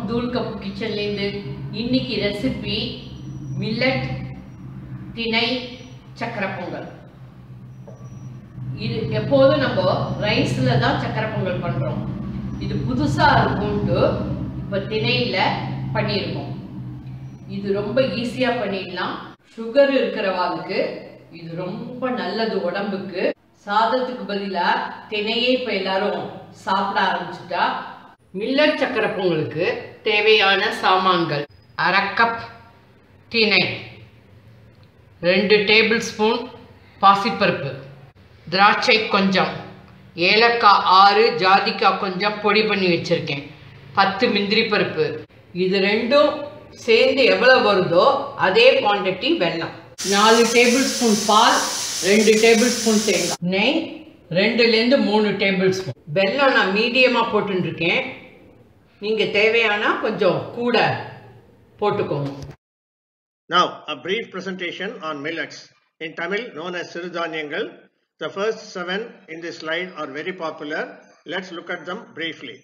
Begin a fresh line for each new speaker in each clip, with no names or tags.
தூள் கப்பு கிச்சன்லேருந்து இன்னைக்கு recipe millet திணை சக்கரை பொங்கல் இது எப்போதும் நம்ம ரைஸில் தான் சக்கரை பொங்கல் பண்ணுறோம் இது புதுசாக இருக்கும்ட்டு இப்போ திணையில் பண்ணியிருக்கோம் இது ரொம்ப ஈஸியாக பண்ணிடலாம் சுகர் இருக்கிறவாளுக்கு இது ரொம்ப நல்லது உடம்புக்கு சாதத்துக்கு பதிலாக திணையே இப்போ எல்லாரும் சாப்பிட ஆரம்பிச்சுட்டா மில்லட் சக்கரை பொங்கலுக்கு தேவையான சாமான்கள் அரை கப் திணை ரெண்டு டேபிள் ஸ்பூன் பாசிப்பருப்பு திராட்சை கொஞ்சம் ஏலக்காய் ஆறு ஜாதிக்காய் கொஞ்சம் பொடி பண்ணி வச்சுருக்கேன் பத்து முந்திரி பருப்பு இது ரெண்டும் சேர்ந்து எவ்வளோ வருதோ அதே குவாண்டிட்டி வெல்லம் நாலு டேபிள் ஸ்பூன் பால் ரெண்டு டேபிள் ஸ்பூன் தேங்காய் நெய் ரெண்டுலேருந்து மூணு டேபிள் ஸ்பூன் வெல்லம் நான் மீடியமாக போட்டுருக்கேன் நீங்கள் தேவையானா கொஞ்சம் கூட போட்டுக்கோங்க
Now, a brief presentation on millets, in Tamil known as Sirudhanyangal. The first seven in this slide are very popular. Let's look at them briefly.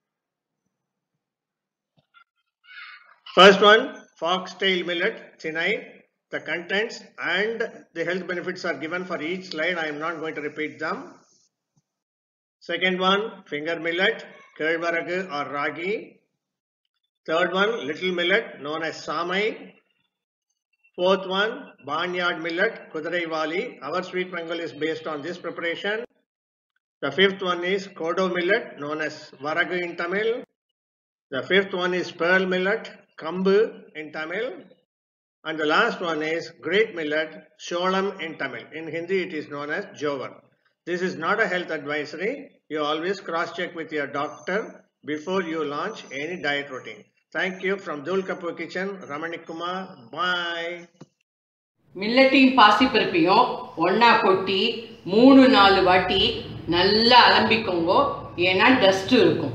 First one, foxtail millet, chinai. The contents and the health benefits are given for each slide. I am not going to repeat them. Second one, finger millet, kelvaragu or ragi. Third one, little millet known as samai. Fourth one, barnyard millet, Kudiraiwali. Our sweet Bengal is based on this preparation. The fifth one is Kodo millet, known as Varagu in Tamil. The fifth one is pearl millet, Kambu in Tamil. And the last one is great millet, Sholam in Tamil. In Hindi, it is known as Jovar. This is not a health advisory. You always cross check with your doctor before you launch any diet routine. Thank you from Dul Kapoor Kitchen, Ramanik Kumar. Bye.
மில்லட்டையும் பாசிப்பருப்பையும் ஒன்றா கொட்டி மூணு நாலு வாட்டி நல்லா அலம்பிக்கோங்க ஏன்னா dust இருக்கும்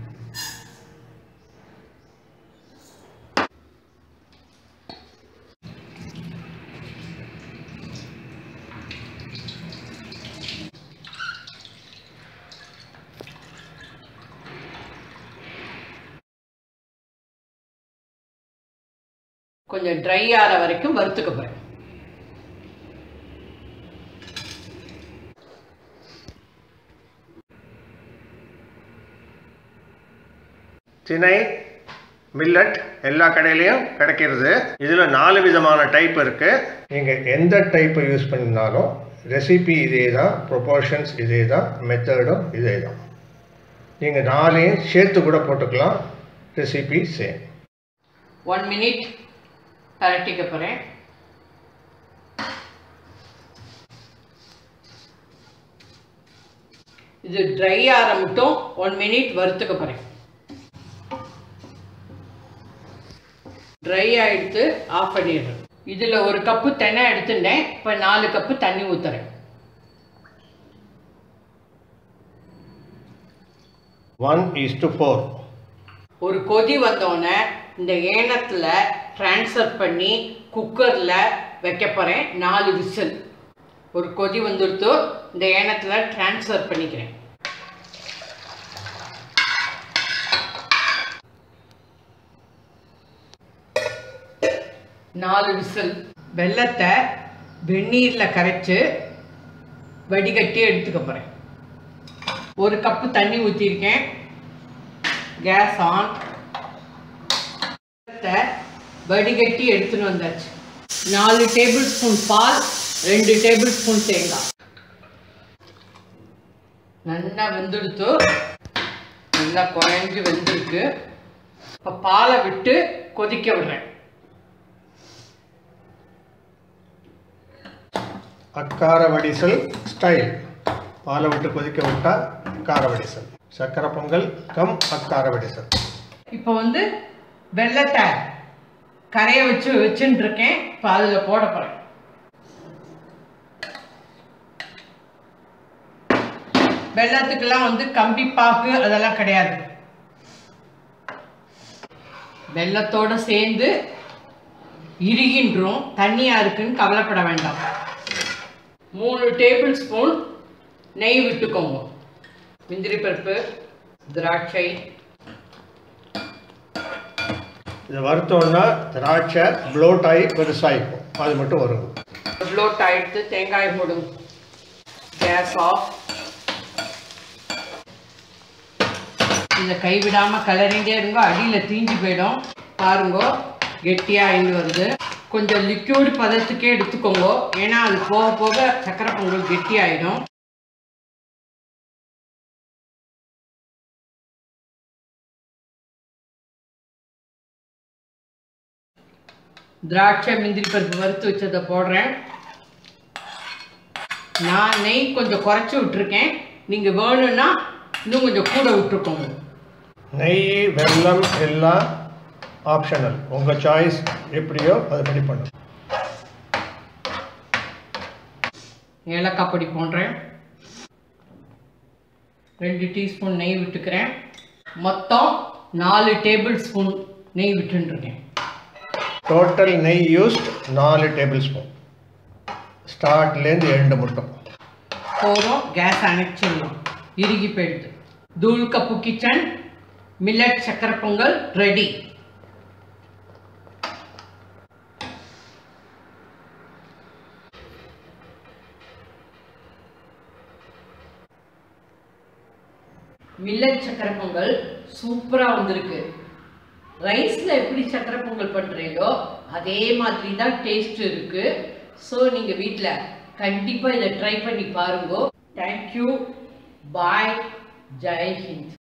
கொஞ்சம் try ஆகிற வரைக்கும் வறுத்துக்க போகிறேன்
திணை மில்லட் எல்லா கடையிலையும் கிடைக்கிறது இதில் நாலு விதமான டைப் இருக்கு நீங்கள் எந்த டைப்பை யூஸ் பண்ணினாலும் ரெசிபி இதே தான் ப்ரொபோர்ஷன்ஸ் இதே தான் மெத்தடும் இதே தான் நீங்கள் நாலையும் சேர்த்து கூட போட்டுக்கலாம் ரெசிபி சேம்
ஒன் மினிட் பரட்டிக்க போகிறேன் இது ட்ரை ஆற மட்டும் ஒன் மினிட் வறுத்துக்க போகிறேன் ட்ரை ஆகிடுத்து ஆஃப் பண்ணிடுறேன் இதில் ஒரு கப்பு தென்னை எடுத்துட்டேன் இப்போ நாலு கப்பு தண்ணி ஊற்றுறேன்
ஒன் இஸ் டு ஃபோர்
ஒரு கொதி வந்தோடனே இந்த ஏனத்தில் ட்ரான்ஸ்ஃபர் பண்ணி குக்கரில் வைக்க போகிறேன் நாலு விசில் ஒரு கொதி வந்துடுத்து இந்த ஏனத்தில் ட்ரான்ஸ்ஃபர் பண்ணிக்கிறேன் நாலு விசில் வெள்ளத்தை வெந்நீரில் கரைச்சி வடிகட்டி எடுத்துக்க போகிறேன் ஒரு கப்பு தண்ணி ஊற்றிருக்கேன் கேஸ் ஆன் வடிகட்டி எடுத்துன்னு வந்தாச்சு நாலு டேபிள் ஸ்பூன் பால் ரெண்டு டேபிள் ஸ்பூன் தேங்காய் நல்லா வெந்துடுத்து நல்லா குழஞ்சு வெந்திருக்கு இப்போ பாலை விட்டு கொதிக்க விடுறேன்
அக்கார வடிசல் ஸ்டைல் பாலை விட்டு கொதிக்க விட்டால் அக்கார வடிசல் சக்கரை பொங்கல் கம் அக்கார வடிசல்
இப்போ வந்து வெள்ளத்தை கரைய வச்சு வச்சுட்டு இருக்கேன் இப்போ அதில் போட போகிறேன் வெள்ளத்துக்கெல்லாம் வந்து கம்பி பாகு அதெல்லாம் கிடையாது வெள்ளத்தோட சேர்ந்து இறுகின்றோம் தண்ணியா இருக்குன்னு கவலைப்பட வேண்டாம் மூணு டேபிள் ஸ்பூன் நெய் விட்டுக்கோங்க முந்திரி பருப்பு திராட்சை
இதை வறுத்தோம்னா திராட்சை ப்ளோட் ஆகி பெருசாகிக்கும் அது மட்டும் வரும்
ப்ளோட் ஆயிடுத்து தேங்காய் போடும் கேஸ் ஆஃப் இதை கைவிடாம கலரிண்டே இருங்க அடியில் தீஞ்சு போயிடும் பாருங்க கெட்டியாக ஆயிட்டு வருது கொஞ்சம் லிக்யூட் பதத்துக்கே எடுத்துக்கோங்க ஏன்னா அது போக போக சக்கரை பொங்கல் கெட்டியாயிடும் திராட்சை முந்திரி பருப்பு வறுத்து வச்சதை போடுறேன் நான் நெய் கொஞ்சம் குறைச்சி விட்டுருக்கேன் நீங்கள் வேணும்னா இன்னும் கொஞ்சம் கூட விட்டுருக்கோங்க
நெய் வெல்லம் எல்லாம் ஆப்ஷனல் உங்கள் சாய்ஸ் எப்படியோ அதுபடி பண்ணும்
ஏலக்காய் பொடி போடுறேன் ரெண்டு டீஸ்பூன் நெய் விட்டுக்கிறேன் மொத்தம் நாலு டேபிள் ஸ்பூன் நெய் விட்டுருக்கேன்
டோட்டல் நெய் யூஸ்ட் நாலு டேபிள் ஸ்பூன் ஸ்டார்ட்லேருந்து எண்டு மட்டும்
போதும் கேஸ் அணைச்சிடலாம் இறுகி போயிடுது தூள் கப்பு கிச்சன் மில்லட் சக்கரை பொங்கல் ரெடி மில்லட் சக்கரை பொங்கல் சூப்பராக வந்திருக்கு ரைஸில் எப்படி சக்கரை பொங்கல் பண்ணுறீங்களோ அதே மாதிரி தான் டேஸ்ட் இருக்கு ஸோ நீங்கள் வீட்டில் கண்டிப்பாக இதை ட்ரை பண்ணி பாருங்க தேங்க்யூ பாய் ஜெய் ஹிந்த்